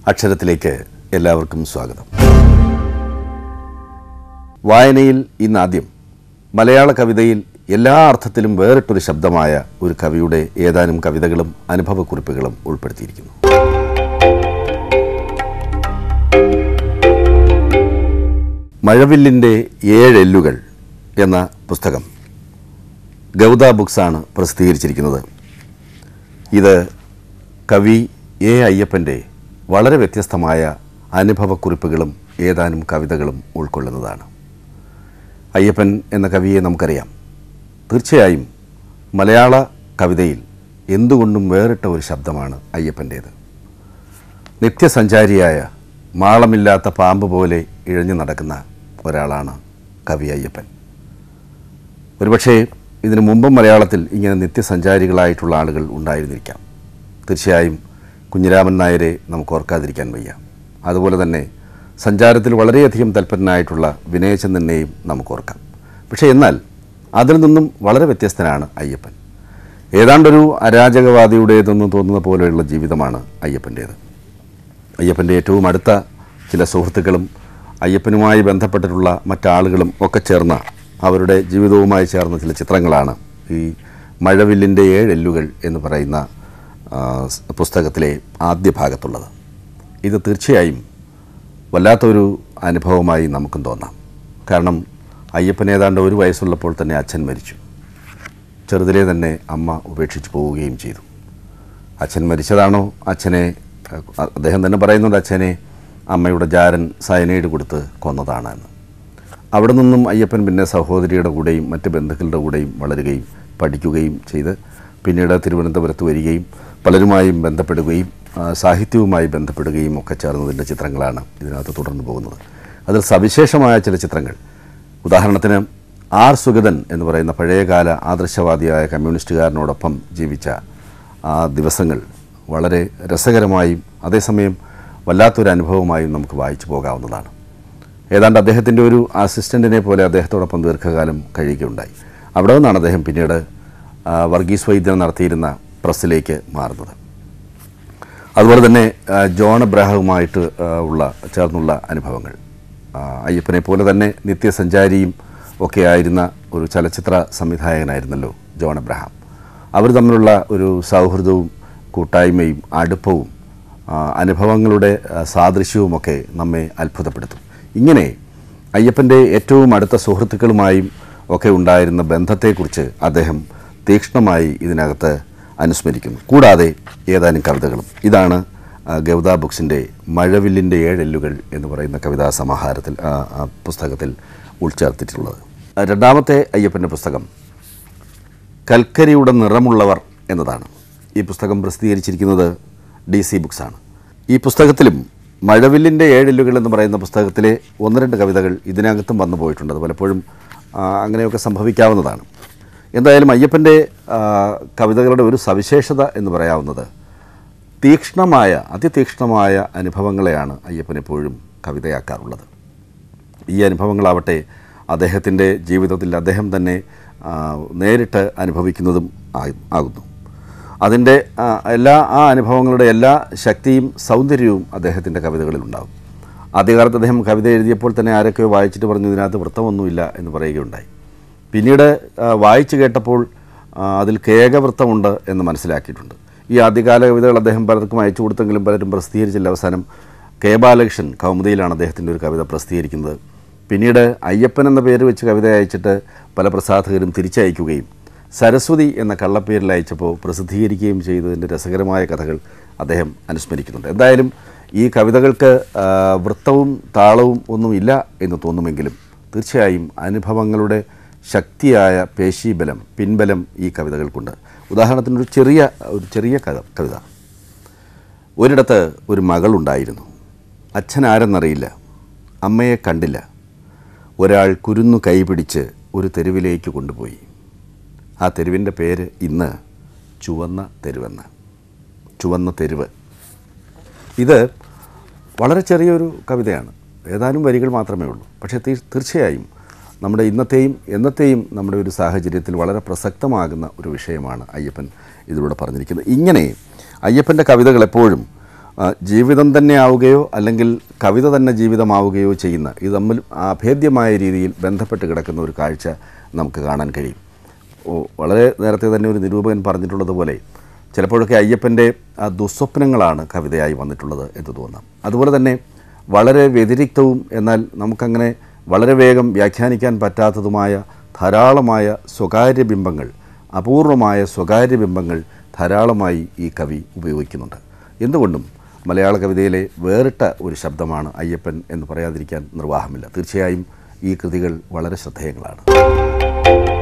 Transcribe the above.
അക്ഷരത്തിലേക്ക് എല്ലാവർക്കും സ്വാഗതം വായനയിൽ ഇന്നാദ്യം മലയാള കവിതയിൽ എല്ലാ അർത്ഥത്തിലും വേറിട്ടൊരു ശബ്ദമായ ഒരു കവിയുടെ ഏതാനും കവിതകളും അനുഭവക്കുറിപ്പുകളും ഉൾപ്പെടുത്തിയിരിക്കുന്നു മഴവില്ലിൻ്റെ ഏഴെല്ലുകൾ എന്ന പുസ്തകം ഗൗത ബുക്സാണ് പ്രസിദ്ധീകരിച്ചിരിക്കുന്നത് ഇത് കവി എ അയ്യപ്പൻ്റെ വളരെ വ്യത്യസ്തമായ അനുഭവക്കുറിപ്പുകളും ഏതാനും കവിതകളും ഉൾക്കൊള്ളുന്നതാണ് അയ്യപ്പൻ എന്ന കവിയെ നമുക്കറിയാം തീർച്ചയായും മലയാള കവിതയിൽ എന്തുകൊണ്ടും വേറിട്ട ഒരു ശബ്ദമാണ് അയ്യപ്പൻ്റേത് നിത്യസഞ്ചാരിയായ മാളമില്ലാത്ത പാമ്പ് പോലെ ഇഴഞ്ഞു നടക്കുന്ന ഒരാളാണ് കവി അയ്യപ്പൻ ഒരുപക്ഷേ ഇതിനു മുമ്പും മലയാളത്തിൽ ഇങ്ങനെ നിത്യസഞ്ചാരികളായിട്ടുള്ള ആളുകൾ ഉണ്ടായിരുന്നിരിക്കാം തീർച്ചയായും കുഞ്ഞിരാമൻ നായരെ നമുക്ക് ഓർക്കാതിരിക്കാൻ വയ്യ അതുപോലെ തന്നെ സഞ്ചാരത്തിൽ വളരെയധികം തൽപരനായിട്ടുള്ള വിനയചന്ദ്രനെയും നമുക്ക് ഓർക്കാം പക്ഷേ എന്നാൽ അതിൽ നിന്നും വളരെ വ്യത്യസ്തനാണ് അയ്യപ്പൻ ഏതാണ്ടൊരു അരാജകവാദിയുടേതെന്ന് തോന്നുന്ന പോലെയുള്ള ജീവിതമാണ് അയ്യപ്പൻ്റേത് അയ്യപ്പൻ്റെ ഏറ്റവും അടുത്ത ചില സുഹൃത്തുക്കളും അയ്യപ്പനുമായി ബന്ധപ്പെട്ടിട്ടുള്ള മറ്റാളുകളും ഒക്കെ ചേർന്ന അവരുടെ ജീവിതവുമായി ചേർന്ന ചില ചിത്രങ്ങളാണ് ഈ മഴവില്ലിൻ്റെ ഏഴെല്ലുകൾ എന്ന് പറയുന്ന ആ, സ് പുസ്തകത്തിലെ ആദ്യ ഭാഗത്തുള്ളത് ഇത് തീർച്ചയായും വല്ലാത്തൊരു അനുഭവമായി നമുക്കും തോന്നാം കാരണം അയ്യപ്പൻ ഏതാണ്ട് ഒരു വയസ്സുള്ളപ്പോൾ തന്നെ അച്ഛൻ മരിച്ചു ചെറുതിലെ തന്നെ അമ്മ ഉപേക്ഷിച്ച് പോവുകയും ചെയ്തു അച്ഛൻ മരിച്ചതാണോ അച്ഛനെ അഹ് അദ്ദേഹം തന്നെ പറയുന്നുണ്ട് അച്ഛനെ അമ്മയുടെ ജാരൻ സയനൈഡ് കൊടുത്ത് കൊന്നതാണ് എന്ന് അവിടെ നിന്നും അയ്യപ്പൻ പിന്നെ സഹോദരിയുടെ കൂടെയും മറ്റ് ബന്ധുക്കളുടെ കൂടെയും വളരുകയും പഠിക്കുകയും ചെയ്ത് പിന്നീട് തിരുവനന്തപുരത്ത് വരികയും പലരുമായും ബന്ധപ്പെടുകയും ആ, സാഹിത്യവുമായി ബന്ധപ്പെടുകയും ഒക്കെ ചേർന്നതിൻ്റെ ചിത്രങ്ങളാണ് ഇതിനകത്ത് തുടർന്നു പോകുന്നത് അതിൽ സവിശേഷമായ ചില ചിത്രങ്ങൾ ഉദാഹരണത്തിന് ആർ സുഗതൻ എന്ന് പറയുന്ന പഴയകാല ആദർശവാദിയായ കമ്മ്യൂണിസ്റ്റുകാരനോടൊപ്പം ജീവിച്ച ആ ദിവസങ്ങൾ വളരെ രസകരമായും അതേസമയം വല്ലാത്തൊരു അനുഭവമായും നമുക്ക് വായിച്ചു പോകാവുന്നതാണ് ഏതാണ്ട് അദ്ദേഹത്തിൻ്റെ ഒരു അസിസ്റ്റൻറ്റിനെ പോലെ അദ്ദേഹത്തോടൊപ്പം ദീർഘകാലം കഴിയുകയുണ്ടായി അവിടെ നിന്നാണ് അദ്ദേഹം പിന്നീട് ആ, വർഗീസ് വൈദ്യൻ നടത്തിയിരുന്ന പ്രസ്സിലേക്ക് മാറുന്നത് അതുപോലെ തന്നെ ആ, ജോൺ അബ്രാഹവുമായിട്ട് ആ, ഉള്ള ചേർന്നുള്ള അനുഭവങ്ങൾ ആ, അയ്യപ്പനെ പോലെ തന്നെ നിത്യസഞ്ചാരിയും ഒക്കെ ആയിരുന്ന ഒരു ചലച്ചിത്ര സംവിധായകനായിരുന്നല്ലോ ജോൺ അബ്രഹാം അവർ തമ്മിലുള്ള ഒരു സൗഹൃദവും കൂട്ടായ്മയും അടുപ്പവും ആ, അനുഭവങ്ങളുടെ ആ, സാദൃശ്യവുമൊക്കെ നമ്മെ അത്ഭുതപ്പെടുത്തും ഇങ്ങനെ അയ്യപ്പൻ്റെ ഏറ്റവും അടുത്ത സുഹൃത്തുക്കളുമായും ഒക്കെ ഉണ്ടായിരുന്ന ബന്ധത്തെക്കുറിച്ച് അദ്ദേഹം തീക്ഷ്ണമായി ഇതിനകത്ത് അനുസ്മരിക്കുന്നു കൂടാതെ ഏതാനും കവിതകളും ഇതാണ് ആ, ഗൗത ബുക്സിൻ്റെ മഴവില്ലിൻ്റെ ഏഴെല്ലുകൾ എന്ന് പറയുന്ന കവിതാ സമാഹാരത്തിൽ ആ, ആ പുസ്തകത്തിൽ ഉൾച്ചേർത്തിട്ടുള്ളത് ആ, രണ്ടാമത്തെ അയ്യപ്പൻ്റെ പുസ്തകം കൽക്കരിയുടെ നിറമുള്ളവർ എന്നതാണ് ഈ പുസ്തകം പ്രസിദ്ധീകരിച്ചിരിക്കുന്നത് ഡി സി ബുക്സാണ് ഈ പുസ്തകത്തിലും മഴവില്ലിൻ്റെ ഏഴെല്ലുകൾ എന്ന് പറയുന്ന പുസ്തകത്തിലെ ഒന്ന് രണ്ട് കവിതകൾ ഇതിനകത്തും വന്നു പോയിട്ടുണ്ട് അത് പലപ്പോഴും ആ, അങ്ങനെയൊക്കെ സംഭവിക്കാവുന്നതാണ് എന്തായാലും അയ്യപ്പൻ്റെ ആ, കവിതകളുടെ ഒരു സവിശേഷത എന്ന് പറയാവുന്നത് തീക്ഷ്ണമായ അതിതീക്ഷ്ണമായ അനുഭവങ്ങളെയാണ് അയ്യപ്പൻ എപ്പോഴും കവിതയാക്കാറുള്ളത് ഈ അനുഭവങ്ങളാവട്ടെ അദ്ദേഹത്തിൻ്റെ ജീവിതത്തിൽ അദ്ദേഹം തന്നെ ആ, നേരിട്ട് അനുഭവിക്കുന്നതും ആയി- ആകുന്നു അതിൻ്റെ ആ, എല്ലാ ആ അനുഭവങ്ങളുടെ എല്ലാ ശക്തിയും സൗന്ദര്യവും അദ്ദേഹത്തിൻ്റെ കവിതകളിലുണ്ടാകും ആദ്യകാലത്ത് അദ്ദേഹം കവിത എഴുതിയപ്പോൾ തന്നെ ആരൊക്കെയോ വായിച്ചിട്ട് പറഞ്ഞു ഇതിനകത്ത് വൃത്തമൊന്നുമില്ല എന്ന് പറയുകയുണ്ടായി പിന്നീട് ആ, വായിച്ചു കേട്ടപ്പോൾ ആ, അതിൽ കേകവൃത്തമുണ്ട് എന്ന് മനസ്സിലാക്കിയിട്ടുണ്ട് ഈ ആദ്യകാല കവിതകൾ അദ്ദേഹം പലർക്കും അയച്ചു കൊടുത്തെങ്കിലും പലരും പ്രസിദ്ധീകരിച്ചില്ല അവസാനം കെ ബാലകൃഷ്ണൻ കൗമുദിയിലാണ് അദ്ദേഹത്തിൻ്റെ ഒരു കവിത പ്രസിദ്ധീകരിക്കുന്നത് പിന്നീട് അയ്യപ്പൻ എന്ന പേര് വെച്ച് കവിത അയച്ചിട്ട് പല പ്രസാധകരും തിരിച്ചയക്കുകയും സരസ്വതി എന്ന കള്ളപ്പേരിൽ അയച്ചപ്പോൾ പ്രസിദ്ധീകരിക്കുകയും ചെയ്തതിൻ്റെ രസകരമായ കഥകൾ അദ്ദേഹം അനുസ്മരിക്കുന്നുണ്ട് എന്തായാലും ഈ കവിതകൾക്ക് ആ, വൃത്തവും താളവും ഒന്നുമില്ല എന്ന് തോന്നുമെങ്കിലും തീർച്ചയായും അനുഭവങ്ങളുടെ ശക്തിയായ പേശീബലം പിൻബലം ഈ കവിതകൾക്കുണ്ട് ഉദാഹരണത്തിന് ഒരു ചെറിയ ഒരു ചെറിയ കഥ കവിത ഒരിടത്ത് ഒരു മകളുണ്ടായിരുന്നു അച്ഛൻ ആരെന്നറിയില്ല അമ്മയെ കണ്ടില്ല ഒരാൾ കുരുന്നു കൈപിടിച്ച് ഒരു തെരുവിലേക്ക് കൊണ്ടുപോയി ആ തെരുവിൻ്റെ പേര് ഇന്ന് ചുവന്ന തെരുവെന്ന് ചുവന്ന തെരുവ് ഇത് വളരെ ചെറിയൊരു കവിതയാണ് ഏതാനും വരികൾ മാത്രമേ ഉള്ളൂ പക്ഷേ തീ- തീർച്ചയായും നമ്മുടെ ഇന്നത്തെയും എന്നത്തെയും നമ്മുടെ ഒരു സാഹചര്യത്തിൽ വളരെ പ്രസക്തമാകുന്ന ഒരു വിഷയമാണ് അയ്യപ്പൻ ഇതിലൂടെ പറഞ്ഞിരിക്കുന്നത് ഇങ്ങനെ അയ്യപ്പൻ്റെ കവിതകൾ എപ്പോഴും ആ, ജീവിതം തന്നെ ആവുകയോ അല്ലെങ്കിൽ കവിത തന്നെ ജീവിതമാവുകയോ ചെയ്യുന്ന ഇത് തമ്മിൽ അഭേദ്യമായ രീതിയിൽ ബന്ധപ്പെട്ട് കിടക്കുന്ന ഒരു കാഴ്ച നമുക്ക് കാണാൻ കഴിയും ഓ, വളരെ നേരത്തെ തന്നെ ഒരു നിരൂപകൻ പറഞ്ഞിട്ടുള്ളതുപോലെ ചിലപ്പോഴൊക്കെ അയ്യപ്പൻ്റെ ആ ദുസ്വപ്നങ്ങളാണ് കവിതയായി വന്നിട്ടുള്ളത് എന്ന് തോന്നാം അതുപോലെ തന്നെ വളരെ വ്യതിരിക്തവും എന്നാൽ നമുക്കങ്ങനെ വളരെ വേഗം വ്യാഖ്യാനിക്കാൻ പറ്റാത്തതുമായ ധാരാളമായ സ്വകാര്യ ബിംബങ്ങൾ അപൂർവമായ സ്വകാര്യ ബിംബങ്ങൾ ധാരാളമായി ഈ കവി ഉപയോഗിക്കുന്നുണ്ട് എന്തുകൊണ്ടും മലയാള കവിതയിലെ വേറിട്ട ഒരു ശബ്ദമാണ് അയ്യപ്പൻ എന്ന് പറയാതിരിക്കാൻ നിർവാഹമില്ല തീർച്ചയായും ഈ കൃതികൾ വളരെ ശ്രദ്ധേയങ്ങളാണ്